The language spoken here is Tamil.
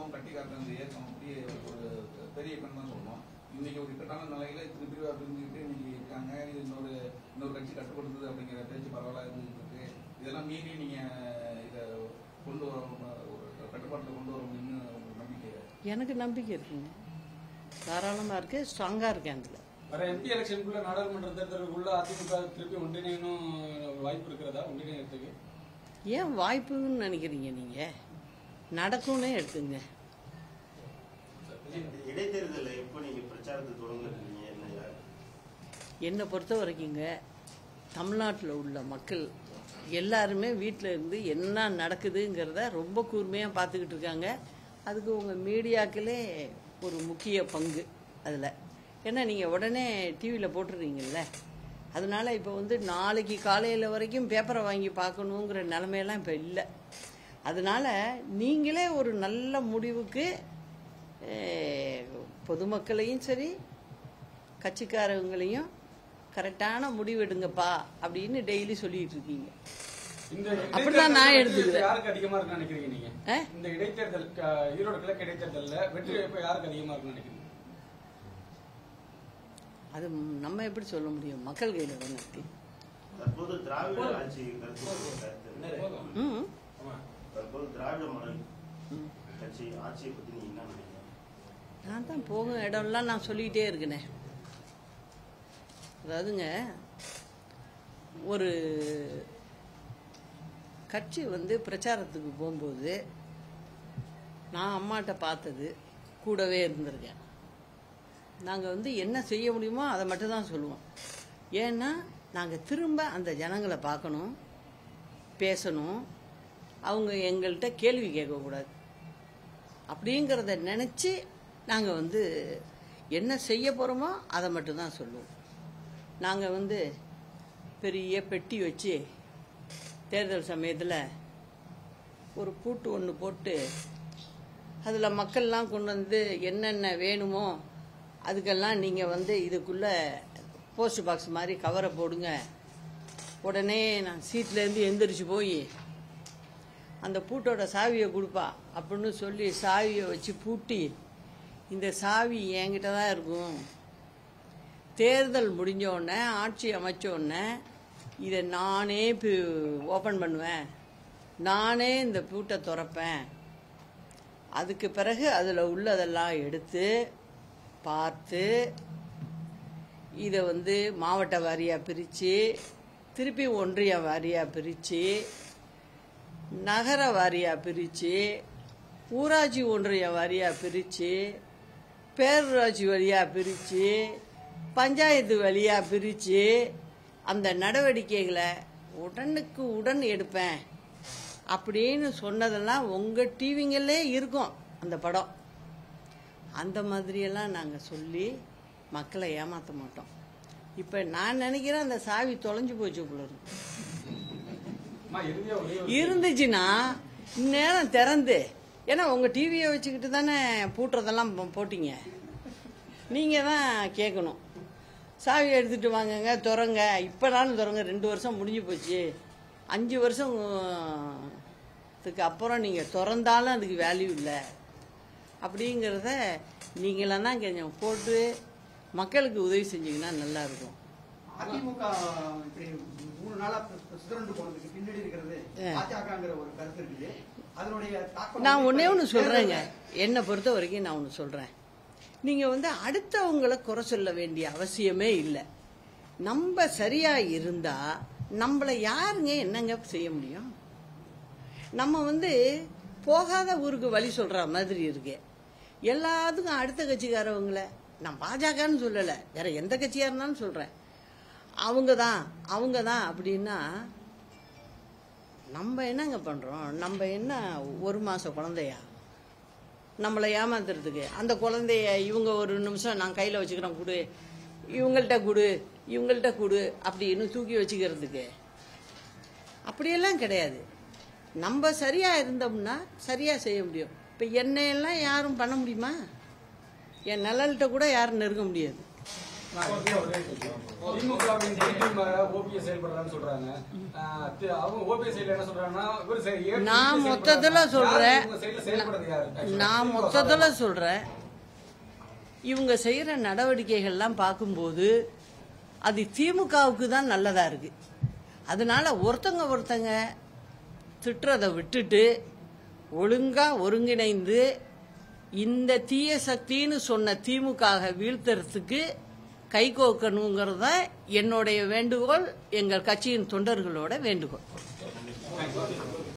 இயக்கம் கட்டி காட்டுற அந்த இயக்கம் அப்படியே ஒரு பெரிய இயக்கம் தான் சொல்லுவோம் இன்னைக்கு ஒரு இக்கட்டான நிலையில இத்தனை பிரிவா பிரிஞ்சுக்கிட்டு இன்னைக்கு இருக்காங்க இது இன்னொரு இன்னொரு கட்சி கட்டுப்படுத்துது அப்படிங்கிற பேச்சு பரவலா இருந்துட்டு இருக்கு இதெல்லாம் மீறி நீங்க இதை கொண்டு வர ஒரு கட்டுப்பாட்டில் கொண்டு வர முடியும்னு உங்களுக்கு நம்பிக்கை எனக்கு நம்பிக்கை இருக்குங்க தாராளமாக இருக்கு ஸ்ட்ராங்காக இருக்கேன் அதில் வர எம்பி எலெக்ஷனுக்குள்ள நாடாளுமன்ற தேர்தலுக்குள்ள அதிமுக திருப்பி ஒன்றிணையணும் வாய்ப்பு இருக்கிறதா ஒன்றிணையத்துக்கு ஏன் வாய்ப்புன்னு நினைக்கிறீங்க நீங்கள் நடக்கும்னே எடுத்துங்க இடைத்தேர்தலில் எப்போ நீங்க பிரச்சாரத்தை தொடங்குறீங்க என்ன யார் என்னை பொறுத்த வரைக்குங்க தமிழ்நாட்டில் உள்ள மக்கள் எல்லாருமே வீட்டில் இருந்து என்ன நடக்குதுங்கிறத ரொம்ப கூர்மையாக பார்த்துக்கிட்டு இருக்காங்க அதுக்கு உங்கள் மீடியாக்களே ஒரு முக்கிய பங்கு அதில் ஏன்னா நீங்கள் உடனே டிவியில் போட்டுடுறீங்கல்ல அதனால இப்போ வந்து நாளைக்கு காலையில் வரைக்கும் பேப்பரை வாங்கி பார்க்கணுங்கிற நிலமையெல்லாம் இப்போ இல்லை அதனால நீங்களே ஒரு நல்ல முடிவுக்கு அஹ், பொதுமக்களையும் சரி கட்சிக்காரவங்களையும் கரெக்டான முடிவு எடுங்கப்பா அப்படின்னு டெய்லி சொல்லிட்டு இருக்கீங்க இந்த அப்படிதான் நான் இடைத்தேர்தல் எடுத்துக்கிறேன். யாருக்கு அதிகமா இருக்குன்னு நினைக்கிறீங்க நீங்க ஆ? இந்த இடைத்தேர்தல் க- ஈரோடு கிழக்கு இடைத்தேர்தல்ல வெற்றி வாய்ப்பு யாருக்கு அதிகமா இருக்குன்னு நினைக்கிறீங்க அது நம்ம எப்படி சொல்ல முடியும் மக்கள் கையில் தானே இருக்கு தற்போது திராவிட ஆட்சி கருத்து கருத்து ம் தற்போது திராவிட மாடல் கட்சி ஆட்சியை பத்தி நீங்க என்ன நினைக்கிறீங்க நான் தான் போகும் இடம்லாம் நான் சொல்லிக்கிட்டே இருக்கனே அதாவதுங்க ஒரு கட்சி வந்து பிரச்சாரத்துக்கு போகும்போது நான் அம்மாட்ட பார்த்தது கூடவே இருந்திருக்கேன் நாங்கள் வந்து என்ன செய்ய முடியுமோ அதை மட்டும் தான் சொல்லுவோம் ஏன்னா நாங்கள் திரும்ப அந்த ஜனங்களை பார்க்கணும் பேசணும் அவங்க எங்கள்கிட்ட கேள்வி கேட்கக்கூடாது அப்படிங்கிறத நினச்சி நாங்கள் வந்து என்ன செய்ய போகிறோமோ அதை மட்டும்தான் சொல்லுவோம் நாங்கள் வந்து பெரிய பெட்டி வச்சு தேர்தல் சமயத்தில் ஒரு பூட்டு ஒன்று போட்டு அதில் மக்கள்லாம் கொண்டு வந்து என்னென்ன வேணுமோ அதுக்கெல்லாம் நீங்கள் வந்து இதுக்குள்ளே போஸ்ட் பாக்ஸ் மாதிரி கவரை போடுங்க உடனே நான் சீட்லேருந்து எந்திரிச்சு போய் அந்த பூட்டோட சாவியை கொடுப்பா அப்படின்னு சொல்லி சாவியை வச்சு பூட்டி இந்த சாவி என்கிட்ட தான் இருக்கும் தேர்தல் முடிஞ்ச உடனே ஆட்சி அமைச்ச உடனே இதை நானே ஓப்பன் பண்ணுவேன் நானே இந்த பூட்டை திறப்பேன் அதுக்கு பிறகு அதில் உள்ளதெல்லாம் எடுத்து பார்த்து இதை வந்து மாவட்ட வாரியாக பிரித்து திருப்பி ஒன்றிய வாரியாக பிரித்து நகர வாரியாக பிரித்து ஊராட்சி ஒன்றிய வாரியாக பிரித்து பேரூராட்சி வழியாக பிரித்து பஞ்சாயத்து வழியாக பிரித்து அந்த நடவடிக்கைகளை உடனுக்கு உடன் எடுப்பேன் அப்படின்னு சொன்னதெல்லாம் உங்கள் டிவிங்களே இருக்கும் அந்த படம் அந்த மாதிரியெல்லாம் நாங்கள் சொல்லி மக்களை ஏமாற்ற மாட்டோம் இப்போ நான் நினைக்கிறேன் அந்த சாவி தொலைஞ்சு போச்சு போல இருக்கு அம்மா இறுதியா ஒரே ஒரு இருந்துச்சுன்னா இந்நேரம் திறந்து ஏன்னா உங்க டிவியை வச்சுக்கிட்டு தானே பூட்டுறதெல்லாம் போ- போட்டீங்க நீங்க தான் கேட்கணும் சாவி எடுத்துட்டு வாங்கங்க திறங்க இப்போனாலும் திறங்க ரெண்டு வருஷம் முடிஞ்சு போச்சு அஞ்சு வருஷம் அதுக்கு அப்புறம் நீங்க திறந்தாலும் அதுக்கு வேல்யூ இல்லை அப்படிங்கிறத நீங்களாம் தான் கொஞ்சம் போட்டு மக்களுக்கு உதவி செஞ்சீங்கன்னா நல்லா இருக்கும் அதிமுக இப்படி மூணு நாளா சிதறண்டு போனதுக்கு பின்னாடி இருக்கிறது ஆ. பாஜகங்கிற ஒரு கருத்து இருக்குது அதனுடைய தாக்கம் நான் வந்து ஒன்னே ஒன்று இப்ப சொல்றேங்க தேர்தல்ல என்னை பொறுத்த வரைக்கும் நான் ஒன்று சொல்றேன் நீங்க வந்து அடுத்தவங்களை குறை சொல்ல வேண்டிய அவசியமே இல்லை நம்ம சரியா இருந்தா நம்மளை யாருங்க என்னங்க செய்ய முடியும் நம்ம வந்து போகாத ஊருக்கு வழி சொல்ற மாதிரி இருக்கு எல்லாத்துக்கும் அடுத்த கட்சிக்காரவங்கள நான் பாஜகன்னு சொல்லலை வேற எந்த கட்சியா இருந்தாலும் சொல்றேன் அவங்க தான் அவங்க தான் அப்படின்னா நம்ம என்னங்க பண்றோம் நம்ம என்ன ஒரு மாச குழந்தையா நம்மளை ஏமாத்துறதுக்கு அந்த குழந்தைய இவங்க ஒரு நிமிஷம் நான் கையில் வச்சுக்கிறேன் கொடு இவங்கள்ட்ட கொடு இவங்கள்ட்ட கொடு அப்படின்னு தூக்கி வச்சுக்கிறதுக்கு அப்படியெல்லாம் கிடையாது நம்ம சரியா இருந்தோம்னா சரியா செய்ய முடியும் இப்போ என்னையெல்லாம் யாரும் பண்ண முடியுமா என் நிழல்கிட்ட கூட யாரும் நெருங்க முடியாது திமுகவின் டீமாக ஓபிஎஸ் செயல்படுறான்னு சொல்றாங்க ஆஹ் தி- அவங்க ஓபிஎஸ் சைடுல என்ன சொல்றாங்கன்னா இவர் செய்- ஏன் நான் செயல்படுறாங்க? மொத்தத்துல யார் சொல்றேன் இவங்க சைடுல செயல்படுறது யாரு? Actually, நான் திமுக மொத்தத்துல சார்பா. சொல்றேன் இவங்க செய்யற நடவடிக்கைகள்லாம் பார்க்கும்போது அது திமுகவுக்கு தான் நல்லதா இருக்கு அதனால ஒருத்தங்க ஒருத்தங்க திட்டுறதை விட்டுட்டு ஒழுங்கா ஒருங்கிணைந்து இந்த தீய சக்தின்னு சொன்ன திமுக வீழ்த்துறதுக்கு கை கோக்கணுங்கிறது தான் என்னுடைய வேண்டுகோள் எங்கள் கட்சியின் தொண்டர்களோட வேண்டுகோள்